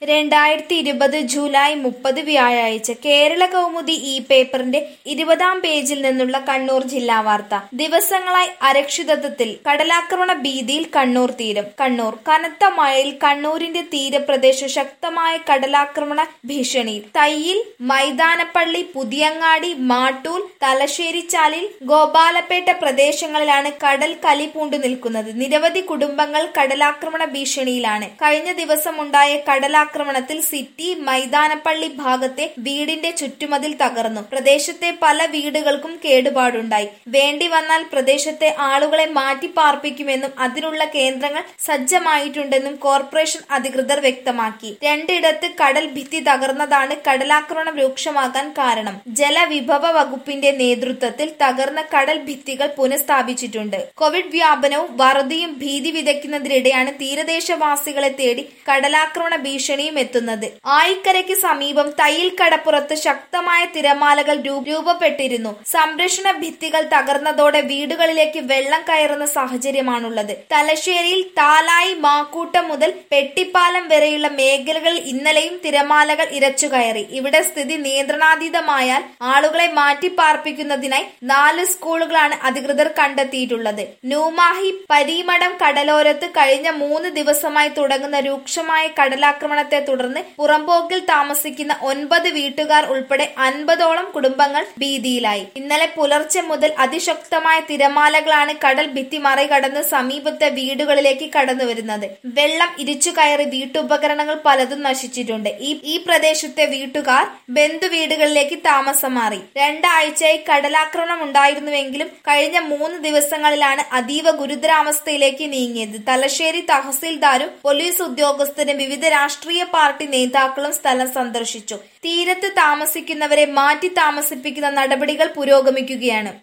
രണ്ടായിരത്തി ഇരുപത് ജൂലൈ മുപ്പത് വ്യാഴാഴ്ച കേരള കൗമുദി ഈ പേപ്പറിന്റെ ഇരുപതാം പേജിൽ നിന്നുള്ള കണ്ണൂർ ജില്ലാ വാർത്ത ദിവസങ്ങളായി അരക്ഷിതത്വത്തിൽ കടലാക്രമണ ഭീതിയിൽ കണ്ണൂർ തീരം കണ്ണൂർ കനത്ത മഴയിൽ കണ്ണൂരിന്റെ തീരപ്രദേശം ശക്തമായ കടലാക്രമണ ഭീഷണിയിൽ തയ്യിൽ മൈതാനപ്പള്ളി പുതിയങ്ങാടി മാട്ടൂൽ തലശ്ശേരിച്ചാലിൽ ഗോപാലപേട്ട പ്രദേശങ്ങളിലാണ് കടൽ കലിപൂണ്ടു നിൽക്കുന്നത് നിരവധി കുടുംബങ്ങൾ കടലാക്രമണ ഭീഷണിയിലാണ് കഴിഞ്ഞ ദിവസം ഉണ്ടായ കടലാക്രമണത്തിൽ സിറ്റി മൈതാനപ്പള്ളി ഭാഗത്തെ വീടിന്റെ ചുറ്റുമതിൽ തകർന്നു പ്രദേശത്തെ പല വീടുകൾക്കും കേടുപാടുണ്ടായി വേണ്ടി വന്നാൽ പ്രദേശത്തെ ആളുകളെ മാറ്റി പാർപ്പിക്കുമെന്നും അതിനുള്ള കേന്ദ്രങ്ങൾ സജ്ജമായിട്ടുണ്ടെന്നും കോർപ്പറേഷൻ അധികൃതർ വ്യക്തമാക്കി രണ്ടിടത്ത് കടൽ ഭിത്തി തകർന്നതാണ് കടലാക്രമണം രൂക്ഷമാകാൻ കാരണം ജലവിഭവ വകുപ്പിന്റെ നേതൃത്വത്തിൽ തകർന്ന കടൽ ഭിത്തികൾ പുനഃസ്ഥാപിച്ചിട്ടുണ്ട് കോവിഡ് വ്യാപനവും വറുതിയും ഭീതി വിതയ്ക്കുന്നതിനിടെയാണ് തീരദേശവാസികളെ തേടി കടലാക്രമണ ഭീഷണിയും എത്തുന്നത് ആയിക്കരയ്ക്ക് സമീപം തയ്യിൽ കടപ്പുറത്ത് ശക്തമായ തിരമാലകൾ രൂ- രൂപപ്പെട്ടിരുന്നു സംരക്ഷണ ഭിത്തികൾ തകർന്നതോടെ വീടുകളിലേക്ക് വെള്ളം കയറുന്ന സാഹചര്യമാണുള്ളത് തലശ്ശേരിയിൽ താലായി മാക്കൂട്ടം മുതൽ പെട്ടിപ്പാലം വരെയുള്ള മേഖലകളിൽ ഇന്നലെയും തിരമാലകൾ ഇരച്ചു കയറി ഇവിടെ സ്ഥിതി നിയന്ത്രണാതീതമായാൽ ആളുകളെ മാറ്റി പാർപ്പിക്കുന്നതിനായി നാല് സ്കൂളുകളാണ് അധികൃതർ കണ്ടെത്തിയിട്ടുള്ളത് ന്യൂമാഹി പരീമഠം കടലോരത്ത് കഴിഞ്ഞ മൂന്ന് ദിവസമായി തുടങ്ങുന്ന രൂക്ഷമായ കടലാക്രമണത്തെ തുടർന്ന് പുറമ്പോക്കിൽ താമസിക്കുന്ന ഒൻപത് വീട്ടുകാർ ഉൾപ്പെടെ അൻപതോളം കുടുംബങ്ങൾ ഭീതിയിലായി ഇന്നലെ പുലർച്ചെ മുതൽ അതിശക്തമായ തിരമാലകളാണ് കടൽ ഭിത്തി മറികടന്ന് സമീപത്തെ വീടുകളിലേക്ക് കടന്നു വരുന്നത് വെള്ളം ഇരിച്ചു കയറി വീട്ടുപകരണങ്ങൾ പലതും നശിച്ചിട്ടുണ്ട് ഈ ഈ പ്രദേശത്തെ വീട്ടുകാർ ബന്ധു വീടുകളിലേക്ക് താമസം മാറി രണ്ടാഴ്ചയായി കടലാക്രമണം ഉണ്ടായിരുന്നുവെങ്കിലും കഴിഞ്ഞ മൂന്ന് ദിവസങ്ങളിലാണ് അതീവ ഗുരുതരാവസ്ഥയിലേക്ക് നീങ്ങിയത് തലശ്ശേരി തഹസീൽദാരും പോലീസ് ഉദ്യോഗസ്ഥരും വിവിധ രാഷ്ട്രീയ പാർട്ടി നേതാക്കളും സ്ഥലം സന്ദർശിച്ചു തീരത്ത് താമസിക്കുന്നവരെ മാറ്റി താമസിപ്പിക്കുന്ന നടപടികൾ പുരോഗമിക്കുകയാണ്